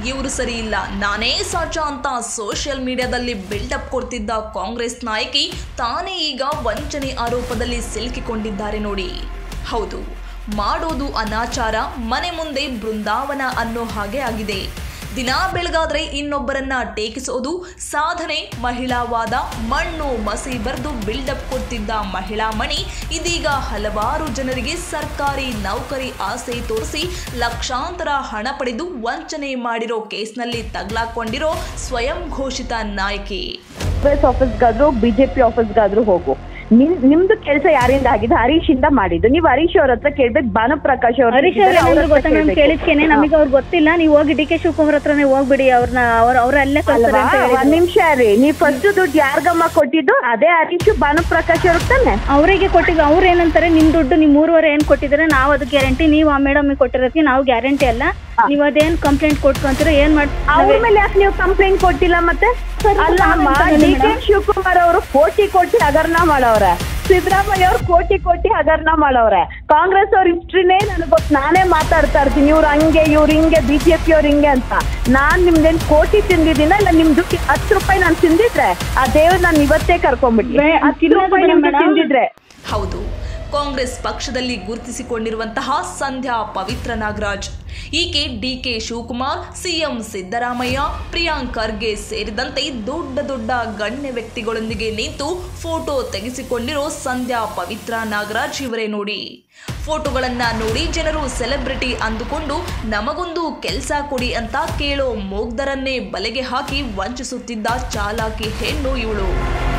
ಇವರು ಸರಿ ಇಲ್ಲ ನಾನೇ ಸಾಚ ಅಂತ ಸೋಷಿಯಲ್ ಮೀಡಿಯಾದಲ್ಲಿ ಬಿಲ್ಡಪ್ ಕೊಡ್ತಿದ್ದ ಕಾಂಗ್ರೆಸ್ ನಾಯಕಿ ತಾನೇ ಈಗ ವಂಚನೆ ಆರೋಪದಲ್ಲಿ ಸಿಲುಕಿಕೊಂಡಿದ್ದಾರೆ ನೋಡಿ ಹೌದು ಮಾಡೋದು ಅನಾಚಾರ ಮನೆ ಮುಂದೆ ಬೃಂದಾವನ ಅನ್ನೋ ಹಾಗೆ ಆಗಿದೆ ದಿನ ಬೆಳಗಾದ್ರೆ ಇನ್ನೊಬ್ಬರನ್ನ ಟೇಕಿಸೋದು ಸಾಧನೆ ಮಹಿಳಾವಾದ ಮಣ್ಣು ಮಸಿ ಬರೆದು ಬಿಲ್ಡಪ್ ಕೊಡ್ತಿದ್ದ ಮಹಿಳಾ ಮಣಿ ಇದೀಗ ಹಲವಾರು ಜನರಿಗೆ ಸರ್ಕಾರಿ ನೌಕರಿ ಆಸೆ ತೋರಿಸಿ ಲಕ್ಷಾಂತರ ಹಣ ಪಡೆದು ವಂಚನೆ ಮಾಡಿರೋ ಕೇಸ್ನಲ್ಲಿ ತಗ್ಲಾಕೊಂಡಿರೋ ಸ್ವಯಂ ಘೋಷಿತ ನಾಯಕಿ ಕಾಂಗ್ರೆಸ್ ಆಫೀಸ್ಗಾದ್ರೂ ಬಿಜೆಪಿ ಆಫೀಸ್ಗಾದ್ರೂ ಹೋಗು ನಿಮ್ ನಿಮ್ದು ಕೆಲಸ ಯಾರಿಂದ ಆಗಿದೆ ಹರೀಶ್ ಇಂದ ಮಾಡಿದ್ದು ನೀವು ಹರೀಶ್ ಅವ್ರ ಹತ್ರ ಕೇಳ್ಬೇಕು ಭಾನುಪ್ರಕಾಶ್ ಅವ್ರ ಹರೀಶ್ ಅವ್ರ ಏನಾದ್ರು ಗೊತ್ತಾ ಮ್ಯಾಮ್ ಕೇಳಿದ್ಕೇನೆ ನಮಗೆ ಅವ್ರು ಗೊತ್ತಿಲ್ಲ ನೀವು ಹೋಗಿ ಡಿ ಕೆ ಶಿವಕುಮಾರ್ ಹತ್ರನೇ ಹೋಗ್ಬಿಡಿ ಅವ್ರನ್ನ ಅವ್ರ ಅವ್ರ ಅಲ್ಲೇ ಕಳ್ಸ್ತಾರೆ ಅಂತ ಒಂದ್ ಹೇಳಿದ್ರು. ನಿಮಿಷ ರೀ ನೀವ್ ಫಸ್ಟ್ ದುಡ್ಡು ಯಾರ್ಗಮ್ಮ ಕೊಟ್ಟಿದ್ದು ಅದೇ ಹರೀಶ್ ಭಾನುಪ್ರಕಾಶ್ ಅವ್ರಿಗೆ ತಾನೆ ಅವರಿಗೆ ಕೊಟ್ಟಿದ್ದು ಅವ್ರು ಏನಂತಾರೆ ನಿಮ್ ದುಡ್ಡು ನಿಮ್ ಮೂರುವರೆ ಏನ್ ಕೊಟ್ಟಿದ್ದಾರೆ ನಾವು ಅದು ಗ್ಯಾರಂಟಿ ನೀವು ಆ ಮೇಡಮ್ ಕೊಟ್ಟಿರೋದಕ್ಕೆ ನಾವು ಗ್ಯಾರಂಟಿ ಅಲ್ಲ ನೀವು ಅದೇನ್ ಕಂಪ್ಲೇಂಟ್ ಕೊಟ್ಕೊಂತೀರೋ ಏನ್ ಮಾಡಿ ಅವ್ರ ಮೇಲೆ ಯಾಕೆ ನೀವು ಕಂಪ್ಲೇಂಟ್ ಕೊಟ್ಟಿಲ್ಲ ಮತ್ತೆ ಸರ್, ಅಲ್ಲ ಅಮ್ಮ ನಾವೇನ್ ಡಿ ಕೆ ಮೇಡಮ್? ಶಿವಕುಮಾರ್ ಅವರು ಕೋಟಿ ಕೋಟಿ ಹಗರಣ ಮಾಡವ್ರೆ ಸಿದ್ದರಾಮಯ್ಯ ಅವ್ರು ಕೋಟಿ ಕೋಟಿ ಹಗರಣ ಮಾಡವ್ರೆ ಕಾಂಗ್ರೆಸ್ ಅವ್ರ ಹಿಸ್ಟ್ರಿನೇ ನನಗೆ ಗೊತ್ತು ನಾನೇ ಮಾತಾಡ್ತಾ ಇರ್ತೀನಿ ಇವ್ರು ಹಂಗೆ ಇವ್ರು ಹಿಂಗೆ ಬಿಜೆಪಿ ಅವ್ರು ಹಿಂಗೆ ಅಂತ ನಾನ್ ನಿಮ್ದೇನ್ ಕೋಟಿ ತಿಂದಿದ್ದೀನ ಇಲ್ಲ ನಿಮ್ ದುಡ್ಡು ಹತ್ತು ರೂಪಾಯಿ ನಾನು ತಿಂದಿದ್ರೆ ಆ ದೇವ್ರು ನಾನು ಇವತ್ತೇ ಕರ್ಕೊಂಡ್ಬಿಟ್ಟಿ ಬೇ- ಹತ್ತು ರೂಪಾಯಿ ನಿಮ್ಗೆ ಮೇಡಮ್. ತಿಂದಿದ್ರೆ ಹೌದು ಕಾಂಗ್ರೆಸ್ ಪಕ್ಷದಲ್ಲಿ ಗುರುತಿಸಿಕೊಂಡಿರುವಂತಹ ಸಂಧ್ಯಾ ಪವಿತ್ರ ನಾಗರಾಜ್ ಈಕೆ ಡಿಕೆ ಶಿವಕುಮಾರ್ ಸಿಎಂ ಸಿದ್ದರಾಮಯ್ಯ ಪ್ರಿಯಾಂಕ್ ಖರ್ಗೆ ಸೇರಿದಂತೆ ದೊಡ್ಡ ದೊಡ್ಡ ಗಣ್ಯ ವ್ಯಕ್ತಿಗಳೊಂದಿಗೆ ನಿಂತು ಫೋಟೋ ತೆಗೆಸಿಕೊಂಡಿರೋ ಸಂಧ್ಯಾ ಪವಿತ್ರ ನಾಗರಾಜ್ ಇವರೇ ನೋಡಿ ಫೋಟೋಗಳನ್ನ ನೋಡಿ ಜನರು ಸೆಲೆಬ್ರಿಟಿ ಅಂದುಕೊಂಡು ನಮಗೊಂದು ಕೆಲಸ ಕೊಡಿ ಅಂತ ಕೇಳೋ ಮೂಗ್ಧರನ್ನೇ ಬಲೆಗೆ ಹಾಕಿ ವಂಚಿಸುತ್ತಿದ್ದ ಚಾಲಾಕಿ ಹೆಣ್ಣು ಇವಳು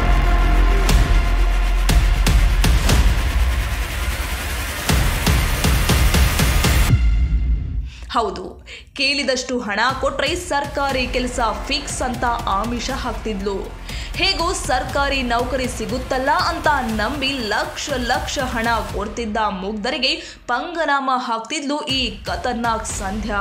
ಹೌದು ಕೇಳಿದಷ್ಟು ಹಣ ಕೊಟ್ರೆ ಸರ್ಕಾರಿ ಕೆಲಸ ಫಿಕ್ಸ್ ಅಂತ ಆಮಿಷ ಹಾಕ್ತಿದ್ಲು ಹೇಗೋ ಸರ್ಕಾರಿ ನೌಕರಿ ಸಿಗುತ್ತಲ್ಲ ಅಂತ ನಂಬಿ ಲಕ್ಷ ಲಕ್ಷ ಹಣ ಕೊಡ್ತಿದ್ದ ಮುಗ್ಧರಿಗೆ ಪಂಗನಾಮ ಹಾಕ್ತಿದ್ಲು ಈ ಖತರ್ನಾಕ್ ಸಂಧ್ಯಾ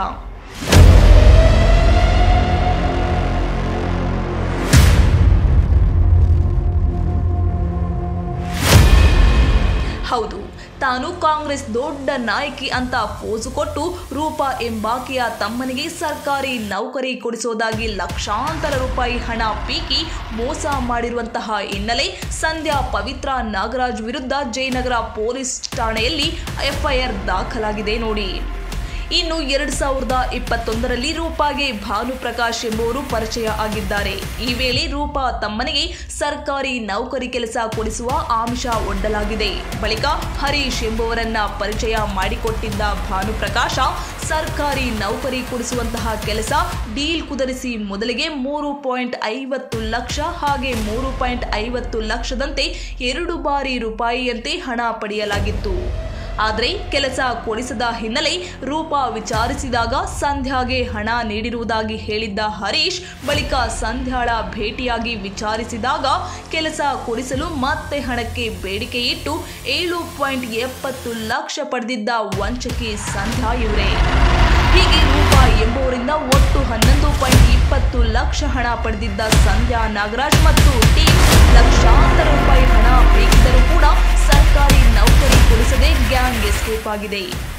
ಹೌದು ತಾನು ಕಾಂಗ್ರೆಸ್ ದೊಡ್ಡ ನಾಯಕಿ ಅಂತ ಪೋಸು ಕೊಟ್ಟು ರೂಪಾ ಎಂಬಾಕೆಯ ತಮ್ಮನಿಗೆ ಸರ್ಕಾರಿ ನೌಕರಿ ಕೊಡಿಸೋದಾಗಿ ಲಕ್ಷಾಂತರ ರೂಪಾಯಿ ಹಣ ಪೀಕಿ ಮೋಸ ಮಾಡಿರುವಂತಹ ಹಿನ್ನೆಲೆ ಸಂಧ್ಯಾ ಪವಿತ್ರ ನಾಗರಾಜ್ ವಿರುದ್ಧ ಜಯನಗರ ಪೊಲೀಸ್ ಠಾಣೆಯಲ್ಲಿ ಎಫ್ಐಆರ್ ದಾಖಲಾಗಿದೆ ನೋಡಿ ಇನ್ನು ಎರಡ್ ಸಾವಿರದ ಇಪ್ಪತ್ತೊಂದರಲ್ಲಿ ರೂಪಾಗೆ ಭಾನುಪ್ರಕಾಶ್ ಎಂಬುವರು ಪರಿಚಯ ಆಗಿದ್ದಾರೆ ಈ ವೇಳೆ ರೂಪಾ ತಮ್ಮನಿಗೆ ಸರ್ಕಾರಿ ನೌಕರಿ ಕೆಲಸ ಕೊಡಿಸುವ ಆಮಿಷ ಒಡ್ಡಲಾಗಿದೆ ಬಳಿಕ ಹರೀಶ್ ಎಂಬುವರನ್ನ ಪರಿಚಯ ಮಾಡಿಕೊಟ್ಟಿದ್ದ ಭಾನುಪ್ರಕಾಶ ಸರ್ಕಾರಿ ನೌಕರಿ ಕೊಡಿಸುವಂತಹ ಕೆಲಸ ಡೀಲ್ ಕುದುರಿಸಿ ಮೊದಲಿಗೆ ಮೂರು ಪಾಯಿಂಟ್ ಐವತ್ತು ಲಕ್ಷ ಹಾಗೆ ಮೂರು ಪಾಯಿಂಟ್ ಐವತ್ತು ಲಕ್ಷದಂತೆ ಎರಡು ಬಾರಿ ರೂಪಾಯಿಯಂತೆ ಹಣ ಪಡೆಯಲಾಗಿತ್ತು ಆದರೆ ಕೆಲಸ ಕೊಡಿಸದ ಹಿನ್ನೆಲೆ ರೂಪಾ ವಿಚಾರಿಸಿದಾಗ ಸಂಧ್ಯಾಗೆ ಹಣ ನೀಡಿರುವುದಾಗಿ ಹೇಳಿದ್ದ ಹರೀಶ್ ಬಳಿಕ ಸಂಧ್ಯಾಳ ಭೇಟಿಯಾಗಿ ವಿಚಾರಿಸಿದಾಗ ಕೆಲಸ ಕೊಡಿಸಲು ಮತ್ತೆ ಹಣಕ್ಕೆ ಬೇಡಿಕೆ ಇಟ್ಟು ಏಳು ಪಾಯಿಂಟ್ ಎಪ್ಪತ್ತು ಲಕ್ಷ ಪಡೆದಿದ್ದ ವಂಚಕಿ ಸಂಧ್ಯಾ ಇವರೇ ಹೀಗೆ ರೂಪಾ ಎಂಬುವರಿಂದ ಒಟ್ಟು ಹನ್ನೊಂದು ಪಾಯಿಂಟ್ ಇಪ್ಪತ್ತು ಲಕ್ಷ ಹಣ ಪಡೆದಿದ್ದ ಸಂಧ್ಯಾ ನಾಗರಾಜ್ ಮತ್ತು ಟೀಮ್ ಲಕ್ಷಾಂತರ ರೂಪಾಯಿ ಹಣ ಬೇಕಿದ್ದರೂ ಕೂಡ ಸರ್ಕಾರಿ ನೌಕರಿ ಕೊಡಿಸದೆ ಗ್ಯಾಂಗ್ ಎಸ್ಕೇಪ್ ಆಗಿದೆ